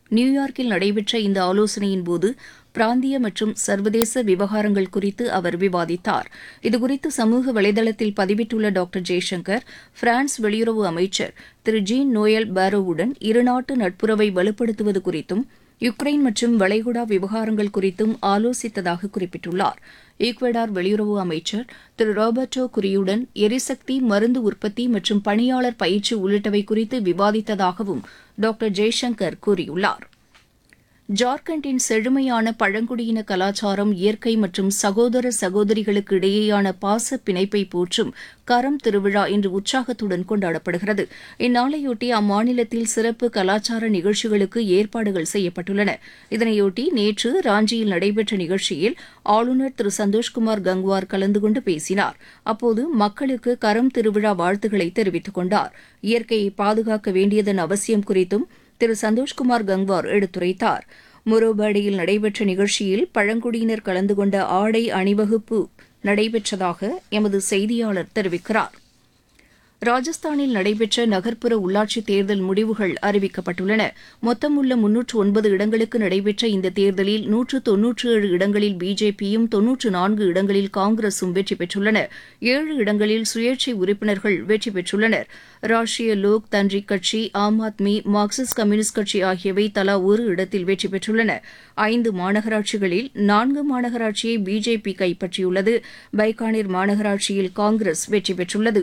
நியூயார்க்கில் நடைபெற்ற இந்த ஆலோசனையின் போது பிராந்திய மற்றும் சர்வதேச விவகாரங்கள் குறித்து அவர் விவாதித்தார் இதுகுறித்து சமூக வலைதளத்தில் பதிவிட்டுள்ள டாக்டர் ஜெய்சங்கர் பிரான்ஸ் வெளியுறவு அமைச்சர் திரு ஜீன் நோயல் பாரோவுடன் இருநாட்டு நட்புறவை வலுப்படுத்துவது குறித்தும் யுக்ரைன் மற்றும் வளைகுடா விவகாரங்கள் குறித்தும் ஆலோசித்ததாக குறிப்பிட்டுள்ளார் ஈக்வடார் வெளியுறவு அமைச்சர் திரு ராபர்டோ குரியுடன் எரிசக்தி மருந்து உற்பத்தி மற்றும் பணியாளர் பயிற்சி உள்ளிட்டவை குறித்து விவாதித்ததாகவும் டாக்டர் ஜெய்சங்கர் கூறியுள்ளார் ஜார்க்கண்டின் செழுமையான பழங்குடியின கலாச்சாரம் இயற்கை மற்றும் சகோதர சகோதரிகளுக்கு இடையேயான பாச பிணைப்பை போற்றும் கரம் திருவிழா இன்று உற்சாகத்துடன் கொண்டாடப்படுகிறது இந்நாளையொட்டி அம்மாநிலத்தில் சிறப்பு கலாச்சார நிகழ்ச்சிகளுக்கு ஏற்பாடுகள் செய்யப்பட்டுள்ளன இதனையொட்டி நேற்று ராஞ்சியில் நடைபெற்ற நிகழ்ச்சியில் ஆளுநர் திரு சந்தோஷ்குமார் கங்வார் கலந்து கொண்டு பேசினார் அப்போது மக்களுக்கு கரம் திருவிழா வாழ்த்துக்களை தெரிவித்துக் கொண்டார் இயற்கையை பாதுகாக்க வேண்டியதன் அவசியம் குறித்தும் திரு சந்தோஷ்குமார் கங்வார் எடுத்துரைத்தார் முரோபாடியில் நடைபெற்ற நிகழ்ச்சியில் பழங்குடியினர் கலந்து கொண்ட ஆடை அணிவகுப்பு நடைபெற்றதாக எமது செய்தியாளர் தெரிவிக்கிறார் ராஜஸ்தானில் நடைபெற்ற நகர்ப்புற உள்ளாட்சித் தேர்தல் முடிவுகள் அறிவிக்கப்பட்டுள்ளன மொத்தம் உள்ள முன்னூற்று ஒன்பது இடங்களுக்கு நடைபெற்ற இந்த தேர்தலில் நூற்று தொன்னூற்று ஏழு இடங்களில் பிஜேபியும் தொன்னூற்று நான்கு இடங்களில் காங்கிரசும் வெற்றி பெற்றுள்ளன ஏழு இடங்களில் சுயேட்சை உறுப்பினர்கள் வெற்றி பெற்றுள்ளனர் ராஷ்டிரிய லோக் தன்றிக் கட்சி ஆம் ஆத்மி மார்க்சிஸ்ட் கம்யூனிஸ்ட் கட்சி ஆகியவை தலா ஒரு இடத்தில் வெற்றி பெற்றுள்ளன ஐந்து மாநகராட்சிகளில் நான்கு மாநகராட்சியை பிஜேபி கைப்பற்றியுள்ளது பைக்கானிர் மாநகராட்சியில் காங்கிரஸ் வெற்றி பெற்றுள்ளது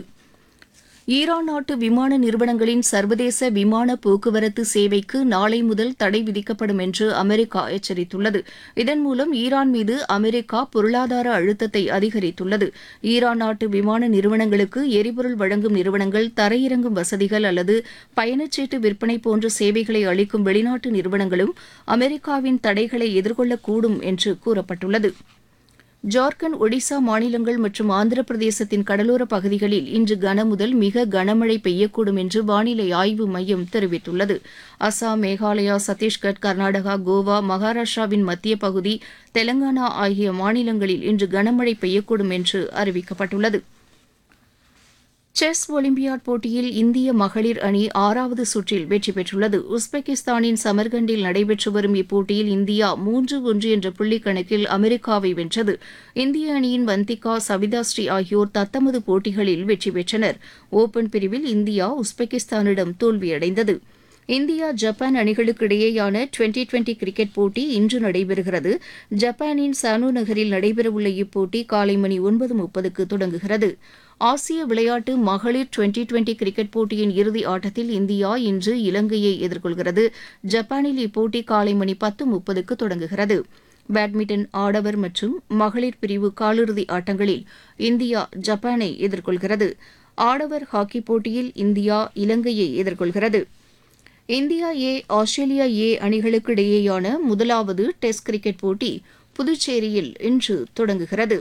ஈரான் நாட்டு விமான நிறுவனங்களின் சர்வதேச விமான போக்குவரத்து சேவைக்கு நாளை முதல் தடை விதிக்கப்படும் என்று அமெரிக்கா எச்சரித்துள்ளது இதன் மூலம் ஈரான் மீது அமெரிக்கா பொருளாதார அழுத்தத்தை அதிகரித்துள்ளது ஈரான் நாட்டு விமான நிறுவனங்களுக்கு எரிபொருள் வழங்கும் நிறுவனங்கள் தரையிறங்கும் வசதிகள் அல்லது பயணச்சீட்டு விற்பனை போன்ற சேவைகளை அளிக்கும் வெளிநாட்டு நிறுவனங்களும் அமெரிக்காவின் தடைகளை எதிர்கொள்ளக்கூடும் என்று கூறப்பட்டுள்ளது ஜார்க்கண்ட் ஒடிசா மாநிலங்கள் மற்றும் ஆந்திர பிரதேசத்தின் கடலோர பகுதிகளில் இன்று கனமுதல் மிக கனமழை பெய்யக்கூடும் என்று வானிலை ஆய்வு மையம் தெரிவித்துள்ளது அசாம் மேகாலயா சத்தீஸ்கர் கர்நாடகா கோவா மகாராஷ்டிராவின் மத்திய பகுதி தெலங்கானா ஆகிய மாநிலங்களில் இன்று கனமழை பெய்யக்கூடும் என்று அறிவிக்கப்பட்டுள்ளது செஸ் ஒலிம்பியாட் போட்டியில் இந்திய மகளிர் அணி ஆறாவது சுற்றில் வெற்றி பெற்றுள்ளது உஸ்பெகிஸ்தானின் சமர்கண்டில் நடைபெற்று வரும் இப்போட்டியில் இந்தியா மூன்று ஒன்று என்ற புள்ளி கணக்கில் அமெரிக்காவை வென்றது இந்திய அணியின் வந்திகா சவிதாஸ்ரீ ஆகியோர் தத்தமது போட்டிகளில் வெற்றி பெற்றனர் ஓபன் பிரிவில் இந்தியா உஸ்பெகிஸ்தானிடம் தோல்வியடைந்தது இந்தியா ஜப்பான் அணிகளுக்கு இடையேயான டுவெண்டி டுவெண்டி கிரிக்கெட் போட்டி இன்று நடைபெறுகிறது ஜப்பானின் சானோ நகரில் நடைபெறவுள்ள இப்போட்டி காலை மணி ஒன்பது முப்பதுக்கு தொடங்குகிறது ஆசிய விளையாட்டு மகளிர் டுவெண்டி டுவெண்டி கிரிக்கெட் போட்டியின் இறுதி ஆட்டத்தில் இந்தியா இன்று இலங்கையை எதிர்கொள்கிறது ஜப்பானில் இப்போட்டி காலை மணி பத்து முப்பதுக்கு தொடங்குகிறது பேட்மிண்டன் ஆடவர் மற்றும் மகளிர் பிரிவு காலிறுதி ஆட்டங்களில் இந்தியா ஜப்பானை எதிர்கொள்கிறது ஆடவர் ஹாக்கி போட்டியில் இந்தியா இலங்கையை எதிர்கொள்கிறது இந்தியா ஏ ஆஸ்திரேலியா ஏ அணிகளுக்கு இடையேயான முதலாவது டெஸ்ட் கிரிக்கெட் போட்டி புதுச்சேரியில் இன்று தொடங்குகிறது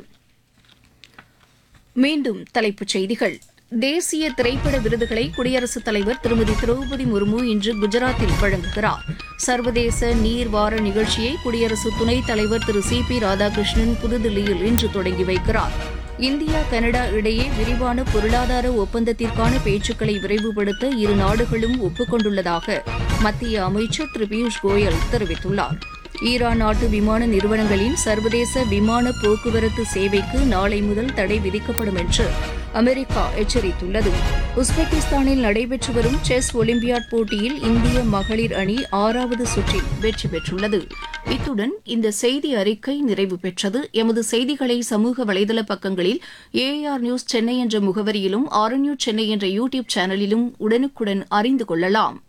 மீண்டும் தலைப்புச் செய்திகள் தேசிய திரைப்பட விருதுகளை குடியரசுத் தலைவர் திருமதி திரௌபதி முர்மு இன்று குஜராத்தில் வழங்குகிறார் சர்வதேச நீர் வார நிகழ்ச்சியை குடியரசு துணைத் தலைவர் திரு சி பி ராதாகிருஷ்ணன் புதுதில்லியில் இன்று தொடங்கி வைக்கிறார் இந்தியா கனடா இடையே விரிவான பொருளாதார ஒப்பந்தத்திற்கான பேச்சுக்களை விரைவுபடுத்த இரு நாடுகளும் ஒப்புக்கொண்டுள்ளதாக மத்திய அமைச்சர் திரு பியூஷ் கோயல் தெரிவித்துள்ளார் ஈரான் நாட்டு விமான நிறுவனங்களின் சர்வதேச விமான போக்குவரத்து சேவைக்கு நாளை முதல் தடை விதிக்கப்படும் என்று அமெரிக்கா எச்சரித்துள்ளது உஸ்பெகிஸ்தானில் நடைபெற்று வரும் செஸ் ஒலிம்பியாட் போட்டியில் இந்திய மகளிர் அணி ஆறாவது சுற்றில் வெற்றி பெற்றுள்ளது இத்துடன் இந்த செய்தி அறிக்கை நிறைவு பெற்றது எமது செய்திகளை சமூக வலைதள பக்கங்களில் ஏஆர் நியூஸ் சென்னை என்ற முகவரியிலும் ஆர் நியூஸ் சென்னை என்ற யூ டியூப் சேனலிலும் உடனுக்குடன் அறிந்து கொள்ளலாம்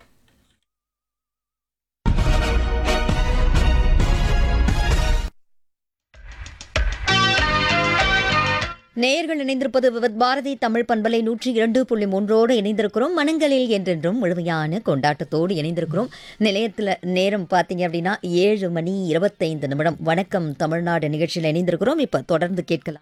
நேயர்கள் இணைந்திருப்பது விவத் பாரதி தமிழ் பண்பலை நூற்றி இரண்டு புள்ளி மூன்றோடு இணைந்திருக்கிறோம் மனங்களில் என்றென்றும் முழுமையான கொண்டாட்டத்தோடு இணைந்திருக்கிறோம் நிலையத்தில் நேரம் பார்த்தீங்க அப்படின்னா ஏழு மணி இருபத்தைந்து நிமிடம் வணக்கம் தமிழ்நாடு நிகழ்ச்சியில் இணைந்திருக்கிறோம் இப்போ தொடர்ந்து கேட்கலாம்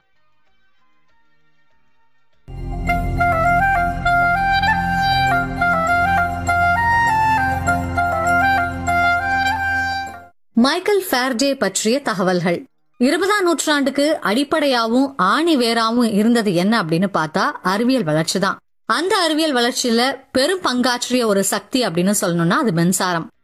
மைக்கேல் ஃபேர்டே பற்றிய தகவல்கள் இருபதாம் நூற்றாண்டுக்கு அடிப்படையாவும் ஆணி வேறாவும் இருந்தது என்ன அப்படின்னு பார்த்தா அறிவியல் வளர்ச்சி தான் அந்த அறிவியல் வளர்ச்சியில பெரும் பங்காற்றிய ஒரு சக்தி அப்படின்னு சொல்லணும்னா அது மின்சாரம்